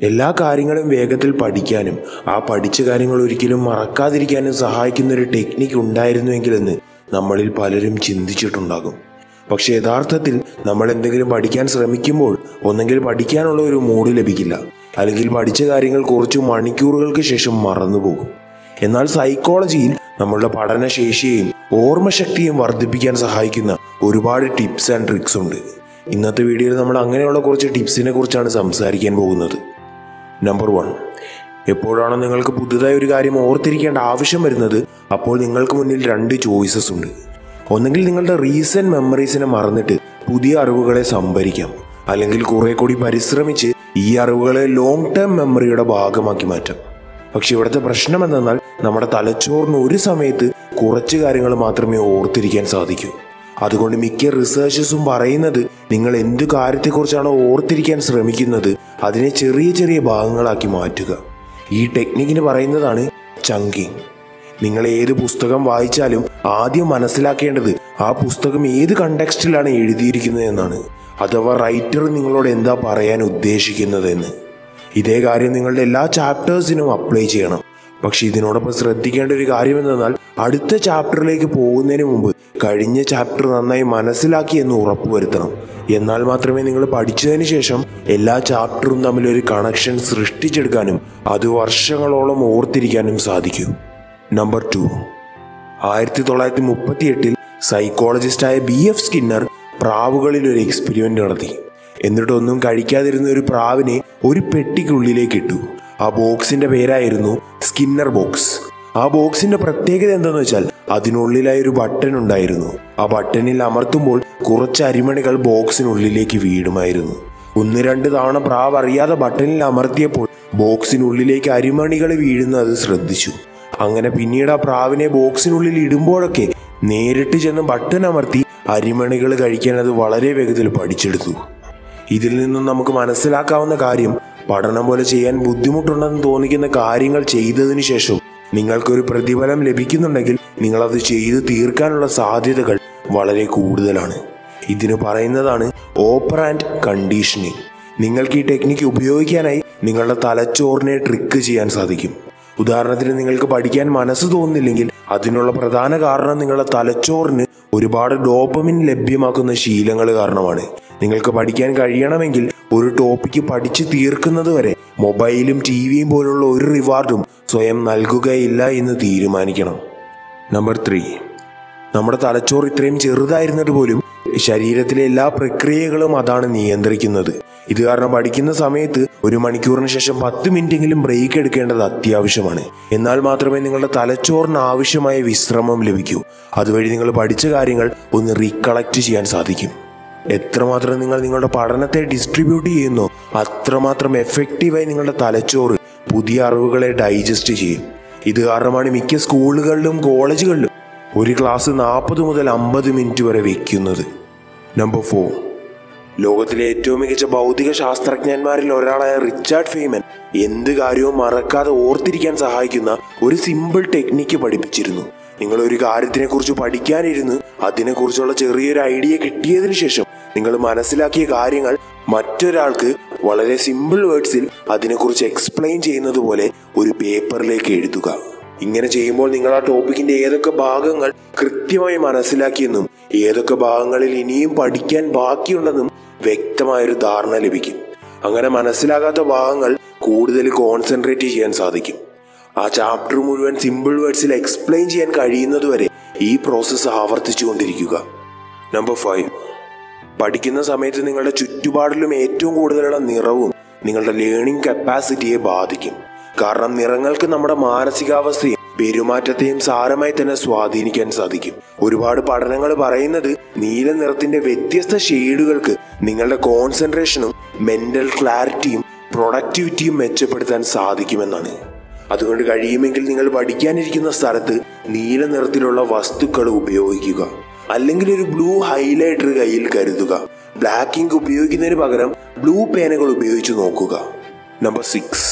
എല്ലാ കാര്യങ്ങളും വേഗത്തിൽ പഠിക്കാനും ആ പഠിച്ച കാര്യങ്ങൾ ഒരിക്കലും മറക്കാതിരിക്കാനും സഹായിക്കുന്ന ഒരു ടെക്നിക്ക് ഉണ്ടായിരുന്നുവെങ്കിലെന്ന് നമ്മളിൽ പലരും ചിന്തിച്ചിട്ടുണ്ടാകും പക്ഷെ യഥാർത്ഥത്തിൽ നമ്മൾ എന്തെങ്കിലും പഠിക്കാൻ ശ്രമിക്കുമ്പോൾ ഒന്നെങ്കിൽ പഠിക്കാനുള്ള ഒരു മൂഡ് ലഭിക്കില്ല അല്ലെങ്കിൽ പഠിച്ച കാര്യങ്ങൾ കുറച്ച് മണിക്കൂറുകൾക്ക് ശേഷം മറന്നുപോകും എന്നാൽ സൈക്കോളജിയിൽ നമ്മളുടെ പഠനശേഷിയെയും ഓർമ്മശക്തിയും വർദ്ധിപ്പിക്കാൻ സഹായിക്കുന്ന ഒരുപാട് ടിപ്സ് ആൻഡ് ട്രിക്സ് ഉണ്ട് ഇന്നത്തെ വീഡിയോയിൽ നമ്മൾ അങ്ങനെയുള്ള കുറച്ച് ടിപ്സിനെ കുറിച്ചാണ് സംസാരിക്കാൻ പോകുന്നത് നമ്പർ വൺ എപ്പോഴാണോ നിങ്ങൾക്ക് പുതുതായി ഒരു കാര്യം ഓർത്തിരിക്കേണ്ട ആവശ്യം വരുന്നത് അപ്പോൾ നിങ്ങൾക്ക് മുന്നിൽ രണ്ട് ചോയ്സസ് ഉണ്ട് ഒന്നെങ്കിൽ നിങ്ങളുടെ റീസെന്റ് മെമ്മറീസിനെ മറന്നിട്ട് പുതിയ അറിവുകളെ സംഭരിക്കാം അല്ലെങ്കിൽ കുറെ കൂടി പരിശ്രമിച്ച് ഈ അറിവുകളെ ലോങ് ടേം മെമ്മറിയുടെ ഭാഗമാക്കി മാറ്റാം പക്ഷെ ഇവിടുത്തെ പ്രശ്നം എന്തെന്നാൽ നമ്മുടെ തലച്ചോറിന് ഒരു സമയത്ത് കുറച്ച് കാര്യങ്ങൾ മാത്രമേ ഓർത്തിരിക്കാൻ സാധിക്കൂ അതുകൊണ്ട് മിക്ക റിസർച്ചസും പറയുന്നത് നിങ്ങൾ എന്ത് കാര്യത്തെക്കുറിച്ചാണോ ഓർത്തിരിക്കാൻ ശ്രമിക്കുന്നത് അതിനെ ചെറിയ ചെറിയ ഭാഗങ്ങളാക്കി മാറ്റുക ഈ ടെക്നിക്കിന് പറയുന്നതാണ് ചങ്കിങ് നിങ്ങൾ ഏത് പുസ്തകം വായിച്ചാലും ആദ്യം മനസ്സിലാക്കേണ്ടത് ആ പുസ്തകം ഏത് കണ്ടക്സ്റ്റിലാണ് എഴുതിയിരിക്കുന്നത് എന്നാണ് അഥവാ റൈറ്റർ നിങ്ങളോട് എന്താ പറയാൻ ഉദ്ദേശിക്കുന്നതെന്ന് ഇതേ കാര്യം നിങ്ങളുടെ എല്ലാ ചാപ്റ്റേഴ്സിനും അപ്ലൈ ചെയ്യണം പക്ഷെ ഇതിനോടൊപ്പം ശ്രദ്ധിക്കേണ്ട ഒരു കാര്യം എന്തെന്നാൽ അടുത്ത ചാപ്റ്ററിലേക്ക് പോകുന്നതിന് മുമ്പ് കഴിഞ്ഞ ചാപ്റ്റർ നന്നായി മനസ്സിലാക്കി എന്ന് ഉറപ്പുവരുത്തണം എന്നാൽ മാത്രമേ നിങ്ങൾ പഠിച്ചതിന് ശേഷം എല്ലാ ചാപ്റ്ററും തമ്മിൽ ഒരു കണക്ഷൻ സൃഷ്ടിച്ചെടുക്കാനും അത് വർഷങ്ങളോളം ഓർത്തിരിക്കാനും സാധിക്കൂ നമ്പർ ടു ആയിരത്തി തൊള്ളായിരത്തി മുപ്പത്തി എട്ടിൽ സൈക്കോളജിസ്റ്റായ ബി എഫ് സ്കിന്നർ പ്രാവുകളിൽ ഒരു എക്സ്പെരിമെന്റ് നടത്തി എന്നിട്ടൊന്നും കഴിക്കാതിരുന്ന ഒരു പ്രാവിനെ ഒരു പെട്ടിക്കുള്ളിലേക്ക് ഇട്ടു ആ ബോക്സിന്റെ പേരായിരുന്നു സ്കിന്നർ ബോക്സ് ആ ബോക്സിന്റെ പ്രത്യേകത എന്താന്ന് വെച്ചാൽ അതിനുള്ളിലായി ഒരു ബട്ടൺ ഉണ്ടായിരുന്നു ആ ബട്ടണിൽ അമർത്തുമ്പോൾ കുറച്ച് അരിമണികൾ ബോക്സിനുള്ളിലേക്ക് വീടുമായിരുന്നു ഒന്ന് രണ്ട് തവണ പ്രാവ് അറിയാതെ ബട്ടണിൽ അമർത്തിയപ്പോൾ ബോക്സിനുള്ളിലേക്ക് അരിമണികൾ വീഴുന്നത് ശ്രദ്ധിച്ചു അങ്ങനെ പിന്നീട് ആ പ്രാവിനെ ബോക്സിനുള്ളിൽ ഇടുമ്പോഴൊക്കെ നേരിട്ട് ചെന്ന് ബട്ടൺ അമർത്തി അരിമണികൾ കഴിക്കാൻ അത് വളരെ വേഗത്തിൽ പഠിച്ചെടുത്തു ഇതിൽ നിന്നും നമുക്ക് മനസ്സിലാക്കാവുന്ന കാര്യം പഠനം പോലെ ചെയ്യാൻ ബുദ്ധിമുട്ടുണ്ടെന്ന് തോന്നിക്കുന്ന കാര്യങ്ങൾ ചെയ്തതിനു ശേഷം നിങ്ങൾക്കൊരു പ്രതിഫലം ലഭിക്കുന്നുണ്ടെങ്കിൽ നിങ്ങൾ അത് ചെയ്ത് തീർക്കാനുള്ള സാധ്യതകൾ വളരെ കൂടുതലാണ് ഇതിന് പറയുന്നതാണ് ഓപ്പർ ആൻഡ് കണ്ടീഷനിങ് നിങ്ങൾക്ക് ഈ ടെക്നിക്ക് ഉപയോഗിക്കാനായി നിങ്ങളുടെ തലച്ചോറിനെ ട്രിക്ക് ചെയ്യാൻ സാധിക്കും ഉദാഹരണത്തിന് നിങ്ങൾക്ക് പഠിക്കാൻ മനസ്സ് തോന്നുന്നില്ലെങ്കിൽ അതിനുള്ള പ്രധാന കാരണം നിങ്ങളുടെ തലച്ചോറിന് ഒരുപാട് ഡോപ്പമിൻ ലഭ്യമാക്കുന്ന ശീലങ്ങൾ കാരണമാണ് നിങ്ങൾക്ക് പഠിക്കാൻ കഴിയണമെങ്കിൽ ഒരു ടോപ്പിക്ക് പഠിച്ചു തീർക്കുന്നത് വരെ മൊബൈലും ടി വിയും പോലുള്ള ഒരു റിവാർഡും സ്വയം നൽകുകയില്ല എന്ന് തീരുമാനിക്കണം നമ്പർ ത്രീ നമ്മുടെ തലച്ചോറ് ഇത്രയും ചെറുതായിരുന്നിട്ട് പോലും ശരീരത്തിലെ എല്ലാ പ്രക്രിയകളും അതാണ് നിയന്ത്രിക്കുന്നത് ഇത് കാരണം പഠിക്കുന്ന സമയത്ത് ഒരു മണിക്കൂറിന് ശേഷം പത്ത് മിനിറ്റെങ്കിലും ബ്രേക്ക് എടുക്കേണ്ടത് അത്യാവശ്യമാണ് എന്നാൽ മാത്രമേ നിങ്ങളുടെ തലച്ചോറിന് ആവശ്യമായ വിശ്രമം ലഭിക്കൂ അതുവഴി നിങ്ങൾ പഠിച്ച കാര്യങ്ങൾ ഒന്ന് റീകളക്ട് ചെയ്യാൻ സാധിക്കും എത്രമാത്രം നിങ്ങൾ നിങ്ങളുടെ പഠനത്തെ ഡിസ്ട്രിബ്യൂട്ട് ചെയ്യുന്നോ അത്രമാത്രം എഫക്റ്റീവായി നിങ്ങളുടെ തലച്ചോറ് പുതിയ അറിവുകളെ ഡൈജസ്റ്റ് ചെയ്യും ഇത് കാരണമാണ് മിക്ക സ്കൂളുകളിലും കോളേജുകളിലും ഒരു ക്ലാസ് നാൽപ്പത് മുതൽ അമ്പത് മിനിറ്റ് വരെ വയ്ക്കുന്നത് നമ്പർ ഫോർ ലോകത്തിലെ ഏറ്റവും മികച്ച ഭൗതിക ശാസ്ത്രജ്ഞന്മാരിൽ ഒരാളായ റിച്ചാർഡ് ഫെയ്മൻ എന്ത് കാര്യവും മറക്കാതെ ഓർത്തിരിക്കാൻ സഹായിക്കുന്ന ഒരു സിമ്പിൾ ടെക്നിക്ക് പഠിപ്പിച്ചിരുന്നു നിങ്ങൾ ഒരു കാര്യത്തിനെ കുറിച്ച് പഠിക്കാനിരുന്ന് അതിനെക്കുറിച്ചുള്ള ചെറിയൊരു ഐഡിയ കിട്ടിയതിനു ശേഷം നിങ്ങൾ മനസ്സിലാക്കിയ കാര്യങ്ങൾ മറ്റൊരാൾക്ക് വളരെ സിമ്പിൾ വേർഡ്സിൽ അതിനെക്കുറിച്ച് എക്സ്പ്ലെയിൻ ചെയ്യുന്നത് പോലെ ഒരു പേപ്പറിലേക്ക് എഴുതുക ഇങ്ങനെ ചെയ്യുമ്പോൾ നിങ്ങൾ ആ ടോപ്പിക്കിന്റെ ഏതൊക്കെ ഭാഗങ്ങൾ കൃത്യമായി മനസ്സിലാക്കിയെന്നും ഏതൊക്കെ ഭാഗങ്ങളിൽ ഇനിയും പഠിക്കാൻ ബാക്കിയുണ്ടെന്നും വ്യക്തമായൊരു ധാരണ ലഭിക്കും അങ്ങനെ മനസ്സിലാകാത്ത ഭാഗങ്ങൾ കൂടുതൽ കോൺസെൻട്രേറ്റ് ചെയ്യാൻ സാധിക്കും ആ ചാപ്റ്റർ മുഴുവൻ സിമ്പിൾ വേർഡ്സിൽ എക്സ്പ്ലെയിൻ ചെയ്യാൻ കഴിയുന്നതുവരെ ഈ പ്രോസസ്സ് ആവർത്തിച്ചുകൊണ്ടിരിക്കുക നമ്പർ ഫൈവ് പഠിക്കുന്ന സമയത്ത് നിങ്ങളുടെ ചുറ്റുപാടിലും ഏറ്റവും കൂടുതലുള്ള നിറവും നിങ്ങളുടെ ലേണിംഗ് കപ്പാസിറ്റിയെ ബാധിക്കും കാരണം നിറങ്ങൾക്ക് നമ്മുടെ മാനസികാവസ്ഥയും പെരുമാറ്റത്തെയും സാരമായി തന്നെ സ്വാധീനിക്കാൻ സാധിക്കും ഒരുപാട് പഠനങ്ങൾ പറയുന്നത് നീല നിറത്തിന്റെ വ്യത്യസ്ത ഷെയ്ഡുകൾക്ക് നിങ്ങളുടെ കോൺസെൻട്രേഷനും മെന്റൽ ക്ലാരിറ്റിയും പ്രൊഡക്ടിവിറ്റിയും മെച്ചപ്പെടുത്താൻ സാധിക്കുമെന്നാണ് അതുകൊണ്ട് കഴിയുമെങ്കിൽ നിങ്ങൾ പഠിക്കാനിരിക്കുന്ന സ്ഥലത്ത് നീല നിറത്തിലുള്ള വസ്തുക്കൾ ഉപയോഗിക്കുക അല്ലെങ്കിൽ ഒരു ബ്ലൂ ഹൈലൈറ്റർ കയ്യിൽ കരുതുക ബ്ലാക്ക് ഇങ്ക് ഉപയോഗിക്കുന്നതിന് പകരം ബ്ലൂ പേനകൾ ഉപയോഗിച്ച് നോക്കുക നമ്പർ സിക്സ്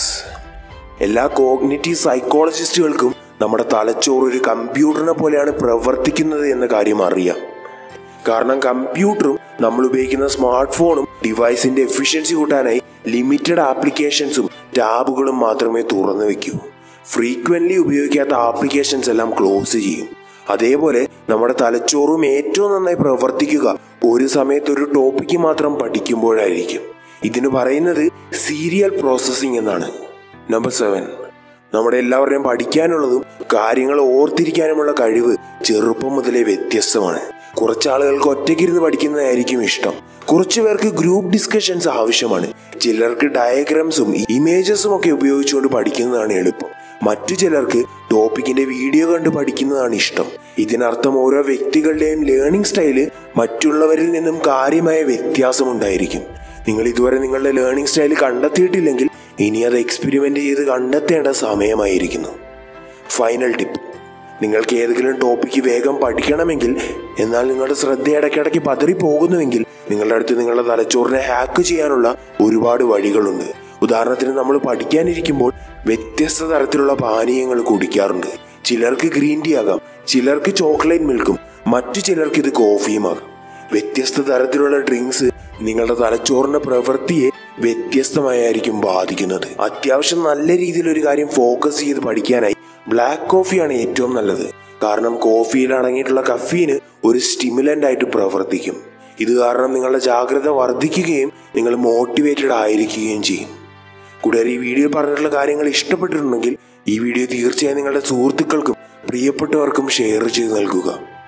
എല്ലാ കോഗ്നിറ്റീവ് സൈക്കോളജിസ്റ്റുകൾക്കും നമ്മുടെ തലച്ചോറ് ഒരു കമ്പ്യൂട്ടറിനെ പോലെയാണ് പ്രവർത്തിക്കുന്നത് എന്ന കാര്യം അറിയാം കാരണം കമ്പ്യൂട്ടറും നമ്മൾ ഉപയോഗിക്കുന്ന സ്മാർട്ട് ഫോണും ഡിവൈസിന്റെ എഫിഷ്യൻസി കൂട്ടാനായി ലിമിറ്റഡ് ആപ്ലിക്കേഷൻസും ടാബുകളും മാത്രമേ തുറന്നു വെക്കൂ ഫ്രീക്വൻ്റ്ലി ഉപയോഗിക്കാത്ത ആപ്ലിക്കേഷൻസ് എല്ലാം ക്ലോസ് ചെയ്യും അതേപോലെ നമ്മുടെ തലച്ചോറും ഏറ്റവും നന്നായി പ്രവർത്തിക്കുക ഒരു സമയത്ത് ഒരു ടോപ്പിക്ക് മാത്രം പഠിക്കുമ്പോഴായിരിക്കും ഇതിന് പറയുന്നത് സീരിയൽ പ്രോസസ്സിംഗ് എന്നാണ് നമ്പർ സെവൻ നമ്മുടെ എല്ലാവരുടെയും പഠിക്കാനുള്ളതും കാര്യങ്ങൾ ഓർത്തിരിക്കാനുമുള്ള കഴിവ് ചെറുപ്പം മുതലേ വ്യത്യസ്തമാണ് കുറച്ച് ആളുകൾക്ക് ഒറ്റയ്ക്കിരുന്ന് പഠിക്കുന്നതായിരിക്കും ഇഷ്ടം കുറച്ചു പേർക്ക് ഗ്രൂപ്പ് ഡിസ്കഷൻസ് ആവശ്യമാണ് ചിലർക്ക് ഡയഗ്രാംസും ഇമേജസും ഒക്കെ ഉപയോഗിച്ചുകൊണ്ട് പഠിക്കുന്നതാണ് എളുപ്പം മറ്റു ചിലർക്ക് ടോപ്പിക്കിന്റെ വീഡിയോ കണ്ട് പഠിക്കുന്നതാണ് ഇഷ്ടം ഇതിനർത്ഥം ഓരോ വ്യക്തികളുടെയും ലേണിംഗ് സ്റ്റൈല് മറ്റുള്ളവരിൽ നിന്നും കാര്യമായ വ്യത്യാസമുണ്ടായിരിക്കും നിങ്ങൾ ഇതുവരെ നിങ്ങളുടെ ലേണിംഗ് സ്റ്റൈൽ കണ്ടെത്തിയിട്ടില്ലെങ്കിൽ ഇനി അത് എക്സ്പെരിമെന്റ് ചെയ്ത് കണ്ടെത്തേണ്ട സമയമായിരിക്കുന്നു ഫൈനൽ ടിപ്പ് നിങ്ങൾക്ക് ഏതെങ്കിലും ടോപ്പിക്ക് വേഗം പഠിക്കണമെങ്കിൽ എന്നാൽ നിങ്ങളുടെ ശ്രദ്ധ ഇടയ്ക്കിടയ്ക്ക് പതറി പോകുന്നുവെങ്കിൽ നിങ്ങളുടെ അടുത്ത് നിങ്ങളുടെ തലച്ചോറിനെ ഹാക്ക് ചെയ്യാനുള്ള ഒരുപാട് വഴികളുണ്ട് ഉദാഹരണത്തിന് നമ്മൾ പഠിക്കാനിരിക്കുമ്പോൾ വ്യത്യസ്ത തരത്തിലുള്ള പാനീയങ്ങൾ കുടിക്കാറുണ്ട് ചിലർക്ക് ഗ്രീൻ ടീ ആകാം ചിലർക്ക് ചോക്ലേറ്റ് മിൽക്കും മറ്റു ചിലർക്ക് ഇത് കോഫിയുമാകാം വ്യത്യസ്ത തരത്തിലുള്ള ഡ്രിങ്ക്സ് നിങ്ങളുടെ തലച്ചോറിന്റെ പ്രവൃത്തിയെ വ്യത്യസ്തമായിരിക്കും ബാധിക്കുന്നത് അത്യാവശ്യം നല്ല രീതിയിൽ ഒരു കാര്യം ഫോക്കസ് ചെയ്ത് പഠിക്കാനായി ബ്ലാക്ക് കോഫിയാണ് ഏറ്റവും നല്ലത് കാരണം കോഫിയിൽ അടങ്ങിയിട്ടുള്ള കഫീന് ഒരു സ്റ്റിമുലന്റ് ആയിട്ട് പ്രവർത്തിക്കും ഇത് കാരണം നിങ്ങളുടെ ജാഗ്രത വർദ്ധിക്കുകയും നിങ്ങൾ മോട്ടിവേറ്റഡ് ആയിരിക്കുകയും ചെയ്യും കൂടാതെ ഈ വീഡിയോയിൽ പറഞ്ഞിട്ടുള്ള കാര്യങ്ങൾ ഇഷ്ടപ്പെട്ടിട്ടുണ്ടെങ്കിൽ ഈ വീഡിയോ തീർച്ചയായും നിങ്ങളുടെ സുഹൃത്തുക്കൾക്കും പ്രിയപ്പെട്ടവർക്കും ഷെയർ ചെയ്ത് നൽകുക